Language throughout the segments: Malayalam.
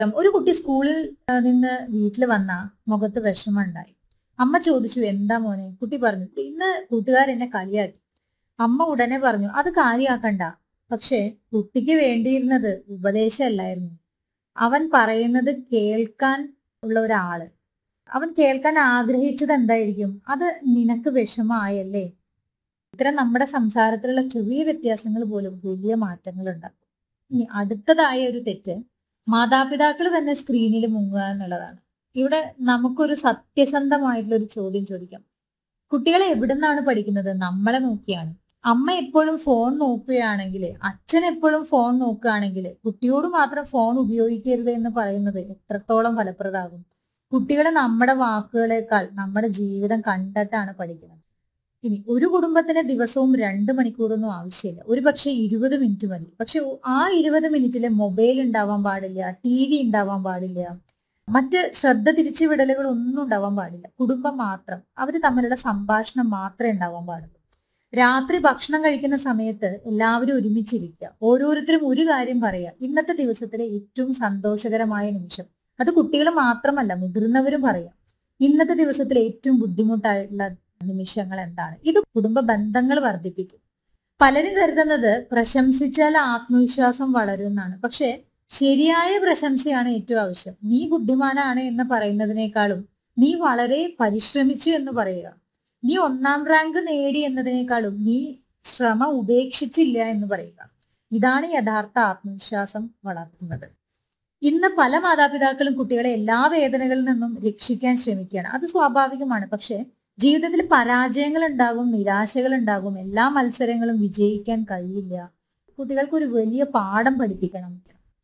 ഒരു കുട്ടി സ്കൂളിൽ ആ, നിന്ന് വീട്ടിൽ വന്ന മുഖത്ത് വിഷമമുണ്ടായി അമ്മ ചോദിച്ചു എന്താ മോനെ കുട്ടി പറഞ്ഞു ഇന്ന് കൂട്ടുകാർ എന്നെ കളിയാക്കി അമ്മ ഉടനെ പറഞ്ഞു അത് കാര്യാക്കണ്ട പക്ഷേ കുട്ടിക്ക് വേണ്ടിയിരുന്നത് ഉപദേശമല്ലായിരുന്നു അവൻ പറയുന്നത് കേൾക്കാൻ ഉള്ള ഒരാള് അവൻ കേൾക്കാൻ ആഗ്രഹിച്ചത് എന്തായിരിക്കും അത് നിനക്ക് വിഷമായല്ലേ ഇത്തരം നമ്മുടെ സംസാരത്തിലുള്ള ചെറിയ വ്യത്യാസങ്ങൾ പോലും വലിയ മാറ്റങ്ങൾ ഉണ്ടാക്കും ഇനി അടുത്തതായ ഒരു തെറ്റ് മാതാപിതാക്കൾ തന്നെ സ്ക്രീനിൽ മുങ്ങുക എന്നുള്ളതാണ് ഇവിടെ നമുക്കൊരു സത്യസന്ധമായിട്ടുള്ള ഒരു ചോദ്യം ചോദിക്കാം കുട്ടികളെ എവിടുന്നാണ് പഠിക്കുന്നത് നമ്മളെ നോക്കിയാണ് അമ്മ എപ്പോഴും ഫോൺ നോക്കുകയാണെങ്കിൽ അച്ഛൻ എപ്പോഴും ഫോൺ നോക്കുകയാണെങ്കിൽ കുട്ടിയോട് മാത്രം ഫോൺ ഉപയോഗിക്കരുത് എന്ന് പറയുന്നത് എത്രത്തോളം ഫലപ്രദമാകും കുട്ടികൾ നമ്മുടെ വാക്കുകളേക്കാൾ നമ്മുടെ ജീവിതം കണ്ടിട്ടാണ് പഠിക്കുന്നത് ഇനി ഒരു കുടുംബത്തിന് ദിവസവും രണ്ട് മണിക്കൂറൊന്നും ആവശ്യമില്ല ഒരു പക്ഷെ ഇരുപത് മിനിറ്റ് മതി പക്ഷെ ആ ഇരുപത് മിനിറ്റില് മൊബൈൽ ഉണ്ടാവാൻ പാടില്ല ടി വി ഉണ്ടാവാൻ പാടില്ല മറ്റ് ശ്രദ്ധ തിരിച്ചുവിടലുകൾ ഒന്നും ഉണ്ടാവാൻ പാടില്ല കുടുംബം മാത്രം അവർ തമ്മിലുള്ള സംഭാഷണം മാത്രമേ ഉണ്ടാവാൻ പാടുള്ളൂ രാത്രി ഭക്ഷണം കഴിക്കുന്ന സമയത്ത് എല്ലാവരും ഒരുമിച്ചിരിക്കുക ഓരോരുത്തരും ഒരു കാര്യം പറയുക ഇന്നത്തെ ദിവസത്തിലെ ഏറ്റവും സന്തോഷകരമായ നിമിഷം അത് കുട്ടികൾ മാത്രമല്ല മുതിർന്നവരും പറയാം ഇന്നത്തെ ദിവസത്തിലെ ഏറ്റവും ബുദ്ധിമുട്ടായിട്ടുള്ള നിമിഷങ്ങൾ എന്താണ് ഇത് കുടുംബ ബന്ധങ്ങൾ വർദ്ധിപ്പിക്കും പലരും കരുതുന്നത് പ്രശംസിച്ചാൽ ആത്മവിശ്വാസം വളരും എന്നാണ് പക്ഷെ ശരിയായ പ്രശംസയാണ് ഏറ്റവും ആവശ്യം നീ ബുദ്ധിമാനാണ് എന്ന് പറയുന്നതിനേക്കാളും നീ വളരെ പരിശ്രമിച്ചു എന്ന് പറയുക നീ ഒന്നാം റാങ്ക് നേടി എന്നതിനേക്കാളും നീ ശ്രമം ഉപേക്ഷിച്ചില്ല എന്ന് പറയുക ഇതാണ് യഥാർത്ഥ ആത്മവിശ്വാസം വളർത്തുന്നത് ഇന്ന് പല മാതാപിതാക്കളും കുട്ടികളെ എല്ലാ വേദനകളിൽ നിന്നും രക്ഷിക്കാൻ ശ്രമിക്കുകയാണ് അത് സ്വാഭാവികമാണ് പക്ഷെ ജീവിതത്തിൽ പരാജയങ്ങൾ ഉണ്ടാകും നിരാശകൾ ഉണ്ടാകും എല്ലാ മത്സരങ്ങളും വിജയിക്കാൻ കഴിയില്ല കുട്ടികൾക്ക് ഒരു വലിയ പാഠം പഠിപ്പിക്കണം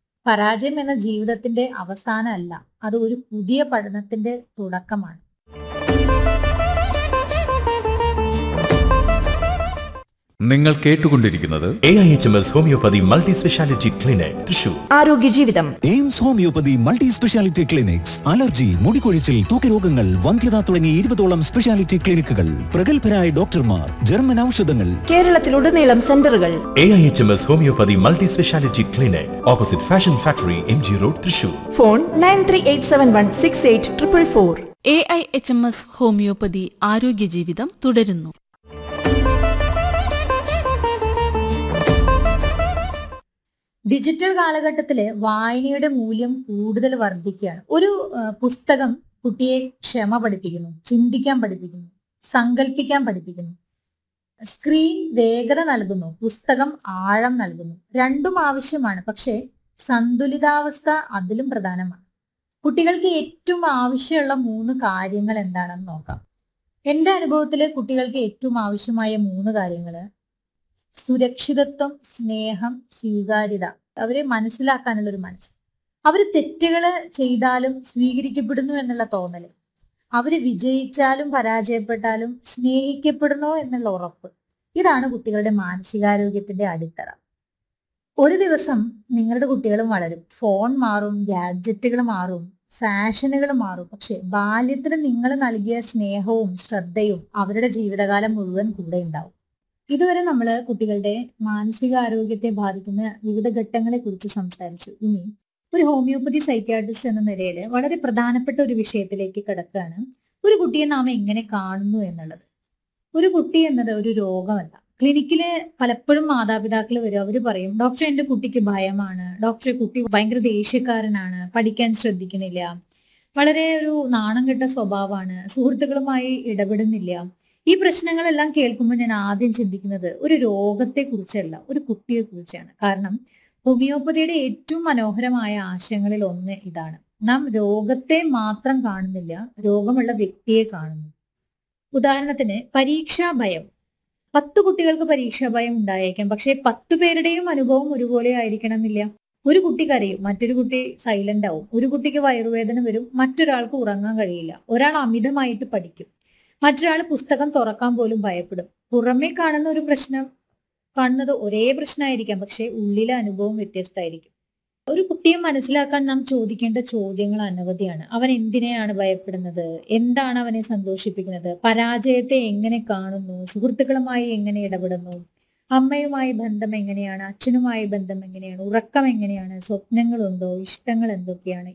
പരാജയം എന്ന ജീവിതത്തിന്റെ അവസാനമല്ല അത് ഒരു പുതിയ പഠനത്തിന്റെ തുടക്കമാണ് നിങ്ങൾ കേട്ടുകൊണ്ടിരിക്കുന്നത് A I H M S homoeopathy multi speciality clinic Thrissur ആരോഗ്യ ജീവിതം AIMS homoeopathy multi speciality clinics allergy മുടികൊഴിച്ചിൽ തൂക്കരോഗങ്ങൾ വന്ധ്യത തുടങ്ങി ഇരുപതോളം സ്പെഷ്യാലിറ്റി ക്ലിനിക്കുകൾ പ്രഗത്ഭരായ ഡോക്ടർമാർ ജർമ്മൻ ഔഷധങ്ങൾ കേരളത്തിലുടനീളം സെന്ററുകൾ A I H M S homoeopathy multi speciality clinic opposite fashion factory M G road Thrissur phone nine three eight seven one six eight triple four A I H M S homoeopathy ആരോഗ്യ ജീവിതം തുടരുന്നു ഡിജിറ്റൽ കാലഘട്ടത്തില് വായനയുടെ മൂല്യം കൂടുതൽ വർദ്ധിക്കുകയാണ് ഒരു ആ, പുസ്തകം കുട്ടിയെ ക്ഷമ പഠിപ്പിക്കുന്നു ചിന്തിക്കാൻ പഠിപ്പിക്കുന്നു സങ്കല്പിക്കാൻ പഠിപ്പിക്കുന്നു സ്ക്രീൻ വേഗത നൽകുന്നു പുസ്തകം ആഴം നൽകുന്നു രണ്ടും ആവശ്യമാണ് പക്ഷേ സന്തുലിതാവസ്ഥ അതിലും പ്രധാനമാണ് കുട്ടികൾക്ക് ഏറ്റവും ആവശ്യമുള്ള മൂന്ന് കാര്യങ്ങൾ എന്താണെന്ന് നോക്കാം എന്റെ അനുഭവത്തില് കുട്ടികൾക്ക് ഏറ്റവും ആവശ്യമായ മൂന്ന് കാര്യങ്ങള് സുരക്ഷിതത്വം സ്നേഹം സ്വീകാര്യത അവരെ മനസ്സിലാക്കാനുള്ള ഒരു മനസ്സ് അവര് തെറ്റുകള് ചെയ്താലും സ്വീകരിക്കപ്പെടുന്നു എന്നുള്ള തോന്നല് അവര് വിജയിച്ചാലും പരാജയപ്പെട്ടാലും സ്നേഹിക്കപ്പെടുന്നു എന്നുള്ള ഉറപ്പ് ഇതാണ് കുട്ടികളുടെ മാനസികാരോഗ്യത്തിന്റെ അടിത്തറ ഒരു ദിവസം നിങ്ങളുടെ കുട്ടികളും വളരും ഫോൺ മാറും ഗാഡ്ജറ്റുകൾ മാറും ഫാഷനുകൾ മാറും പക്ഷെ ബാല്യത്തിൽ നിങ്ങൾ നൽകിയ സ്നേഹവും ശ്രദ്ധയും അവരുടെ ജീവിതകാലം മുഴുവൻ കൂടെ ഉണ്ടാവും ഇതുവരെ നമ്മൾ കുട്ടികളുടെ മാനസികാരോഗ്യത്തെ ബാധിക്കുന്ന വിവിധ ഘട്ടങ്ങളെ കുറിച്ച് സംസാരിച്ചു ഇനി ഒരു ഹോമിയോപ്പതി സൈക്യാട്രിസ്റ്റ് എന്ന നിലയിൽ വളരെ പ്രധാനപ്പെട്ട ഒരു വിഷയത്തിലേക്ക് കിടക്കുകയാണ് ഒരു കുട്ടിയെ നാം എങ്ങനെ കാണുന്നു എന്നുള്ളത് ഒരു കുട്ടി എന്നത് ഒരു രോഗമല്ല ക്ലിനിക്കില് പലപ്പോഴും മാതാപിതാക്കൾ വരും അവർ പറയും ഡോക്ടർ എന്റെ കുട്ടിക്ക് ഭയമാണ് ഡോക്ടറെ കുട്ടി ഭയങ്കര ദേഷ്യക്കാരനാണ് പഠിക്കാൻ ശ്രദ്ധിക്കുന്നില്ല വളരെ ഒരു നാണം കെട്ട സ്വഭാവമാണ് സുഹൃത്തുക്കളുമായി ഇടപെടുന്നില്ല ഈ പ്രശ്നങ്ങളെല്ലാം കേൾക്കുമ്പോൾ ഞാൻ ആദ്യം ചിന്തിക്കുന്നത് ഒരു രോഗത്തെ കുറിച്ചല്ല ഒരു കുട്ടിയെ കുറിച്ചാണ് കാരണം ഹോമിയോപ്പതിയുടെ ഏറ്റവും മനോഹരമായ ആശയങ്ങളിൽ ഒന്ന് ഇതാണ് നാം രോഗത്തെ മാത്രം കാണുന്നില്ല രോഗമുള്ള വ്യക്തിയെ കാണുന്നു ഉദാഹരണത്തിന് പരീക്ഷാ ഭയം പത്ത് കുട്ടികൾക്ക് പരീക്ഷാ ഭയം ഉണ്ടായേക്കാം പക്ഷേ പത്തു പേരുടെയും അനുഭവം ഒരുപോലെ ആയിരിക്കണം എന്നില്ല ഒരു കുട്ടി കരയും മറ്റൊരു കുട്ടി സൈലന്റ് ആവും ഒരു കുട്ടിക്ക് വയറുവേദന വരും മറ്റൊരാൾക്ക് ഉറങ്ങാൻ കഴിയില്ല ഒരാൾ അമിതമായിട്ട് പഠിക്കും മറ്റൊരാൾ പുസ്തകം തുറക്കാൻ പോലും ഭയപ്പെടും പുറമേ കാണുന്ന ഒരു പ്രശ്നം കാണുന്നത് ഒരേ പ്രശ്നമായിരിക്കാം പക്ഷെ ഉള്ളിലെ അനുഭവം വ്യത്യസ്തമായിരിക്കും ഒരു കുട്ടിയെ മനസ്സിലാക്കാൻ നാം ചോദിക്കേണ്ട ചോദ്യങ്ങൾ അനവധിയാണ് അവൻ എന്തിനെയാണ് ഭയപ്പെടുന്നത് എന്താണ് അവനെ സന്തോഷിപ്പിക്കുന്നത് പരാജയത്തെ എങ്ങനെ കാണുന്നു സുഹൃത്തുക്കളുമായി എങ്ങനെ ഇടപെടുന്നു അമ്മയുമായി ബന്ധം എങ്ങനെയാണ് അച്ഛനുമായി ബന്ധം എങ്ങനെയാണ് ഉറക്കം എങ്ങനെയാണ് സ്വപ്നങ്ങളുണ്ടോ ഇഷ്ടങ്ങൾ എന്തൊക്കെയാണ്